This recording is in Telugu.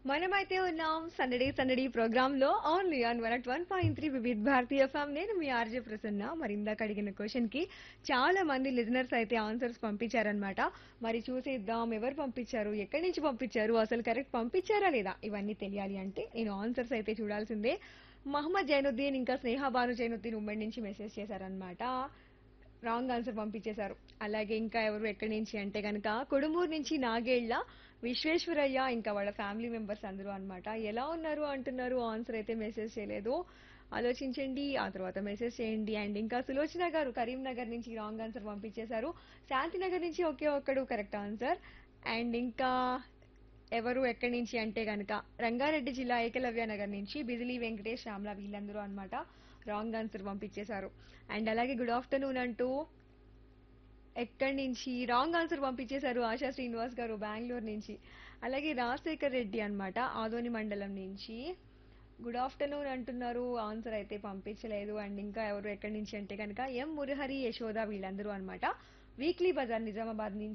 మనమైతే ఉన్నాం సందడి సందడి ప్రోగ్రామ్ లో only on one at one point three Vividh Bharati FM నేను మీ ఆర్జే ప్రసన్న మరి ఇందాక అడిగిన క్వశ్చన్ కి చాలా మంది లిజనర్స్ అయితే ఆన్సర్స్ పంపించారనమాట మరి చూసేద్దాం ఎవరు పంపించారు ఎక్కడి నుంచి పంపించారు అసలు కరెక్ట్ పంపించారా లేదా ఇవన్నీ తెలియాలి అంటే నేను ఆన్సర్స్ అయితే చూడాల్సిందే మహమ్మద్ జైనుద్దీన్ ఇంకా స్నేహ బాను జైనుద్దీన్ ఉమ్మడి నుంచి మెసేజ్ చేశారనమాట రాంగ్ ఆన్సర్ పంపించేశారు అలాగే ఇంకా ఎవరు ఎక్కడి నుంచి అంటే కనుక కొడుమూరు నుంచి నాగేళ్ల విశ్వేశ్వరయ్య ఇంకా వాళ్ళ ఫ్యామిలీ మెంబర్స్ అందరూ అన్నమాట ఎలా ఉన్నారు అంటున్నారు ఆన్సర్ అయితే మెసేజ్ చేయలేదు ఆలోచించండి ఆ తర్వాత మెసేజ్ చేయండి అండ్ ఇంకా సులోచన గారు కరీంనగర్ నుంచి రాంగ్ ఆన్సర్ పంపించేశారు శాంతినగర్ నుంచి ఒకే ఒక్కడు కరెక్ట్ ఆన్సర్ అండ్ ఇంకా ఎవరు ఎక్కడి నుంచి అంటే కనుక రంగారెడ్డి జిల్లా ఏకలవ్య నగర్ నుంచి బిజిలీ వెంకటేష్ శ్యామ్ల వీళ్ళందరూ అన్నమాట రాంగ్ ఆన్సర్ పంపించేశారు అండ్ అలాగే గుడ్ ఆఫ్టర్నూన్ అంటూ ఎక్కడి నుంచి రాంగ్ ఆన్సర్ పంపించేశారు ఆశా శ్రీనివాస్ గారు బెంగళూరు నుంచి అలాగే రాజశేఖర్ రెడ్డి అన్నమాట ఆదోని మండలం నుంచి గుడ్ ఆఫ్టర్నూన్ అంటున్నారు ఆన్సర్ అయితే పంపించలేదు అండ్ ఇంకా ఎవరు ఎక్కడి నుంచి అంటే కనుక ఎం మురహరి యశోద వీళ్ళందరూ అన్నమాట వీక్లీ బజార్ నిజామాబాద్ నుంచి